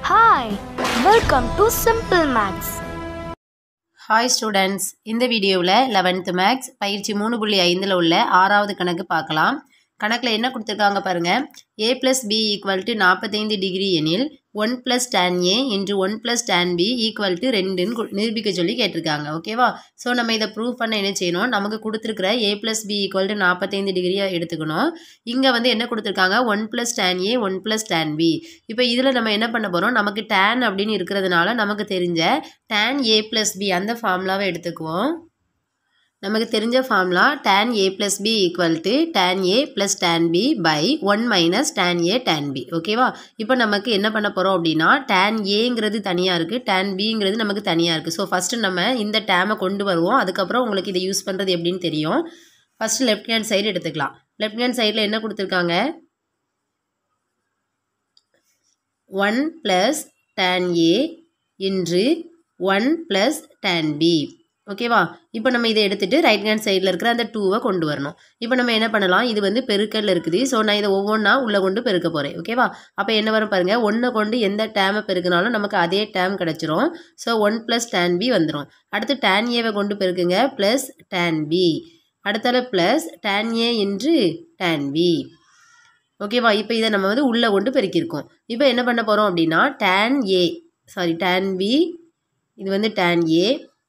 Hi, welcome to Simple Maths. Hi students இந்த வீடியோவில் eleventh maths பயிற்சி மூணு புள்ளி ஐந்தில் உள்ள ஆறாவது கணக்கு பார்க்கலாம் கணக்கில் என்ன கொடுத்துருக்காங்க பாருங்கள் A plus B equal to நாற்பத்தைந்து டிகிரி எனில் one plus tan A into one plus tan B equal to ரெண்டுன்னு கு- நிரூபிக்க சொல்லி கேட்டிருக்காங்க ஓகேவா ஸோ நம்ம இதை ப்ரூவ் பண்ண என்ன செய்யணும் நமக்கு கொடுத்துருக்குற A plus B equal to நாற்பத்தைந்து டிகிரியை எடுத்துக்கணும் இங்கே வந்து என்ன கொடுத்துருக்காங்க one plus tan A one plus tan B இப்போ இதில் நம்ம என்ன பண்ண போகிறோம் நமக்கு டேன் அப்படின்னு இருக்கிறதுனால நமக்கு தெரிஞ்ச tan ஏ ப்ளஸ் பி அந்த ஃபார்முலாவை எடுத்துக்குவோம் நமக்கு தெரிஞ்ச formula tan A plus B equal to tan A plus tan B by one minus tan A tan B ஓகேவா இப்போ நமக்கு என்ன பண்ண போகிறோம் அப்படின்னா tan ஏங்கிறது தனியாக இருக்குது tan பிங்கிறது நமக்கு தனியாக இருக்குது ஸோ ஃபஸ்ட்டு நம்ம இந்த டேமை கொண்டு வருவோம் அதுக்கப்புறம் உங்களுக்கு இதை யூஸ் பண்ணுறது எப்படின்னு தெரியும் ஃபஸ்ட்டு லெஃப்ட் ஹேண்ட் சைடு எடுத்துக்கலாம் லெஃப்ட் ஹேண்ட் சைடில் என்ன கொடுத்துருக்காங்க ஒன் ப்ளஸ் tan ஏ இன்று ஒன் ப்ளஸ் tan பி ஓகேவா இப்போ நம்ம இதை எடுத்துட்டு ரைட் ஹேண்ட் சைடில் இருக்கிற அந்த டூவை கொண்டு வரணும் இப்போ நம்ம என்ன பண்ணலாம் இது வந்து பெருக்கல்ல இருக்குது ஸோ நான் இதை ஒவ்வொன்றா உள்ளே கொண்டு பெருக்க போகிறேன் ஓகேவா அப்போ என்ன வரும் பாருங்கள் ஒன்றை கொண்டு எந்த டேமை பெருக்கினாலும் நமக்கு அதே டேம் கிடச்சிரும் so one plus tan B வந்துடும் அடுத்து tan ஏவை கொண்டு பெருக்குங்க ப்ளஸ் tan பி அடுத்தால plus tan A into tan B ஓகேவா இப்போ இதை நம்ம வந்து உள்ளே கொண்டு பெருக்கியிருக்கோம் இப்போ என்ன பண்ண போகிறோம் அப்படின்னா tan A sorry tan B இது வந்து tan A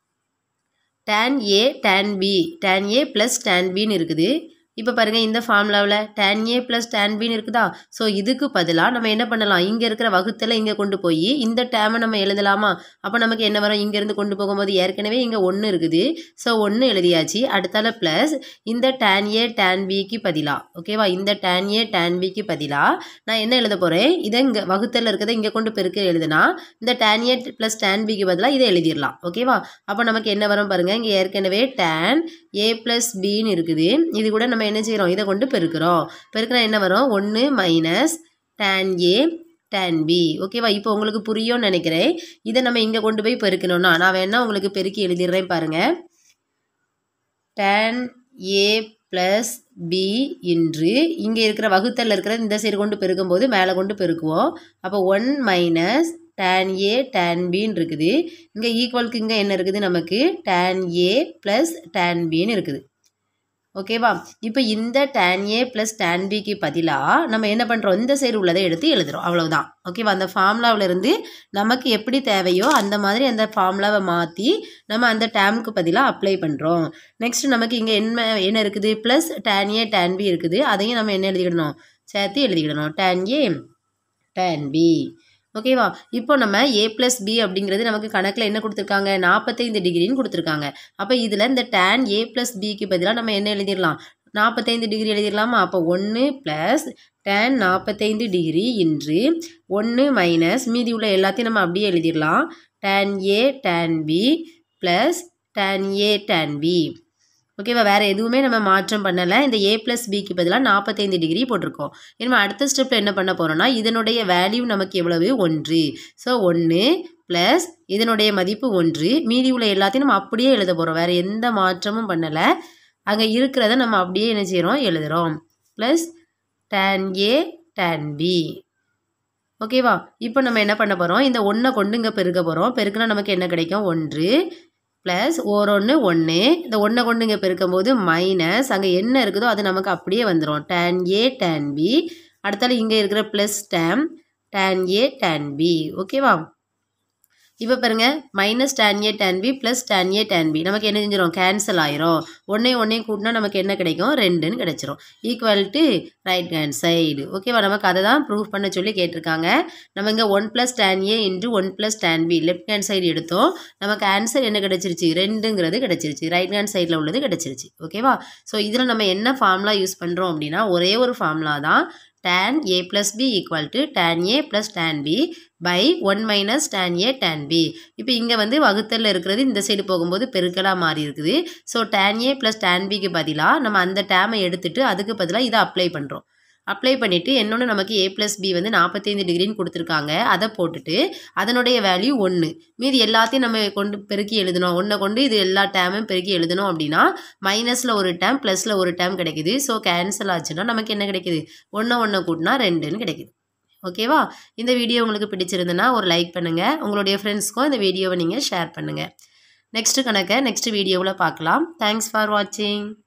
tan A tan B tan A plus tan பின்னு இருக்குது இப்போ பாருங்கள் இந்த ஃபார்முலாவில் tan ஏ ப்ளஸ் tan பின்னு இருக்குதா ஸோ இதுக்கு பதிலாக நம்ம என்ன பண்ணலாம் இங்கே இருக்கிற வகுத்தில் இங்கே கொண்டு போய் இந்த டேமை நம்ம எழுதலாமா அப்போ நமக்கு என்ன வரும் இங்கேருந்து கொண்டு போகும்போது ஏற்கனவே இங்கே ஒன்று இருக்குது ஸோ ஒன்று எழுதியாச்சு அடுத்தால ப்ளஸ் இந்த tan ஏ tan பிக்கு பதிலாக ஓகேவா இந்த tan ஏ tan பிக்கு பதிலாக நான் என்ன எழுத போகிறேன் இதை இங்கே வகுத்தில் இருக்கிறத இங்கே கொண்டு பெருக்க எழுதுனா இந்த tan ஏ ப்ளஸ் tan பிக்கு பதிலாக இதை எழுதிடலாம் ஓகேவா அப்போ நமக்கு என்ன வரும் பாருங்கள் இங்கே ஏற்கனவே tan ஏ ப்ளஸ் பின்னு இருக்குது இது கூட நம்ம என்ன செய்கிறோம் இதை கொண்டு பெருக்கிறோம் பெருக்கினா என்ன வரும் ஒன்று minus tan A tan B ஓகேவா இப்போ உங்களுக்கு புரியும்னு நினைக்கிறேன் இதை நம்ம இங்கே கொண்டு போய் பெருக்கணும்னா நான் வேணா உங்களுக்கு பெருக்கி எழுதிடுறேன் பாருங்கள் tan ஏ ப்ளஸ் பி இன்று இங்கே இருக்கிற வகுத்தல் இருக்கிற இந்த சைடு கொண்டு பெருக்கும்போது மேலே கொண்டு பெருக்குவோம் அப்போ one minus tan A tan பின்னு இருக்குது இங்கே ஈக்குவலுக்கு இங்கே என்ன இருக்குது நமக்கு tan ஏ ப்ளஸ் tan பின்னு இருக்குது ஓகேவா இப்போ இந்த tan ஏ ப்ளஸ் tan பிக்கு பதிலாக நம்ம என்ன பண்ணுறோம் இந்த சைடு உள்ளதை எடுத்து எழுதுறோம் அவ்வளவுதான் ஓகேவா அந்த ஃபார்முலாவில் இருந்து நமக்கு எப்படி தேவையோ அந்த மாதிரி அந்த ஃபார்முலாவை மாற்றி நம்ம அந்த டேமுக்கு பதிலாக அப்ளை பண்ணுறோம் நெக்ஸ்ட் நமக்கு இங்கே என்ன என்ன இருக்குது plus tan A tan B இருக்குது அதையும் நம்ம என்ன எழுதிக்கிடணும் சேர்த்து எழுதிக்கிடணும் tan ஏ tan பி ஓகேவா இப்போ நம்ம ஏ ப்ளஸ் பி அப்படிங்கிறது நமக்கு கணக்கில் என்ன கொடுத்துருக்காங்க நாற்பத்தைந்து டிகிரின்னு கொடுத்துருக்காங்க அப்போ இதில் இந்த tan ஏ ப்ளஸ் பிக்கு பதிலாக நம்ம என்ன எழுதிடலாம் நாற்பத்தைந்து டிகிரி எழுதிடலாமா அப்போ ஒன்று ப்ளஸ் tan நாற்பத்தைந்து டிகிரி இன்று ஒன்று மைனஸ் மீதி உள்ள எல்லாத்தையும் நம்ம அப்படியே எழுதிடலாம் tan A tan B plus tan A tan B ஓகேவா வேறு எதுவுமே நம்ம மாற்றம் பண்ணலை இந்த ஏ ப்ளஸ் பிக்கு பதிலாக நாற்பத்தைந்து டிகிரி போட்டிருக்கோம் இனிமே அடுத்த ஸ்டெப்பில் என்ன பண்ண போகிறோம்னா இதனுடைய வேல்யூ நமக்கு எவ்வளவு ஒன்று ஸோ ஒன்று ப்ளஸ் இதனுடைய மதிப்பு ஒன்று மீதி உள்ள எல்லாத்தையும் நம்ம அப்படியே எழுத போகிறோம் வேறு எந்த மாற்றமும் பண்ணலை அங்கே இருக்கிறத நம்ம அப்படியே என்ன செய்கிறோம் எழுதுகிறோம் plus tan A tan B ஓகேவா இப்போ நம்ம என்ன பண்ண போகிறோம் இந்த ஒன்றை கொண்டு இங்கே பெருக்க போகிறோம் பெருக்குனா நமக்கு என்ன கிடைக்கும் ஒன்று ப்ளஸ் ஓரொன்று ஒன்று இந்த ஒன்றை கொண்டு இங்கே பெருக்கும்போது மைனஸ் அங்கே என்ன இருக்குதோ அது நமக்கு அப்படியே வந்துடும் tan ஏ tan பி அடுத்தால இங்கே இருக்கிற plus term tan A tan B ஓகேவா இப்போ பாருங்க minus tan A tan B plus tan A tan B நமக்கு என்ன செஞ்சிடும் கேன்சல் ஆயிரும் ஒன்றையும் ஒன்றையும் கூட்டினா நமக்கு என்ன கிடைக்கும் ரெண்டுன்னு கிடைச்சிரும் equal to right hand side ஓகேவா நமக்கு அதை தான் ப்ரூவ் பண்ண சொல்லி கேட்டிருக்காங்க நம்ம இங்கே one plus tan A into one plus tan B left hand side எடுத்தோம் நமக்கு ஆன்சர் என்ன கிடைச்சிருச்சு ரெண்டுங்கிறது கிடைச்சிருச்சு ரைட் ஹேண்ட் சைடில் உள்ளது கிடைச்சிருச்சு ஓகேவா ஸோ இதில் நம்ம என்ன ஃபார்முலா யூஸ் பண்ணுறோம் அப்படின்னா ஒரே ஒரு ஃபார்முலா தான் tan A plus B equal to tan A plus tan B by one minus tan A tan B இப்போ இங்கே வந்து வகுத்தலில் இருக்கிறது இந்த சைடு போகும்போது பெருக்கலாக மாறி இருக்குது so tan A plus tan பிக்கு பதிலாக நம்ம அந்த டேமை எடுத்துட்டு அதுக்கு பதிலாக இதை அப்ளை பண்ணுறோம் அப்ளை பண்ணிவிட்டு இன்னொன்று நமக்கு ஏ ப்ளஸ் பி வந்து நாற்பத்தைந்து டிகிரின்னு கொடுத்துருக்காங்க அதை போட்டுட்டு அதனுடைய வேல்யூ ஒன்று மீதி எல்லாத்தையும் நம்ம கொண்டு பெருக்கி எழுதணும் ஒன்றை கொண்டு இது எல்லா டேமும் பெருக்கி எழுதணும் அப்படின்னா மைனஸில் ஒரு டேம் ப்ளஸில் ஒரு டேம் கிடைக்குது ஸோ கேன்சல் ஆச்சுன்னா நமக்கு என்ன கிடைக்குது ஒன்று ஒன்று கூட்டினா ரெண்டுன்னு கிடைக்குது ஓகேவா இந்த வீடியோ உங்களுக்கு பிடிச்சிருந்துன்னா ஒரு லைக் பண்ணுங்கள் உங்களுடைய ஃப்ரெண்ட்ஸ்க்கும் இந்த வீடியோவை நீங்கள் ஷேர் பண்ணுங்கள் நெக்ஸ்ட்டு கணக்கை நெக்ஸ்ட் வீடியோவில் பார்க்கலாம் தேங்க்ஸ் ஃபார் வாட்சிங்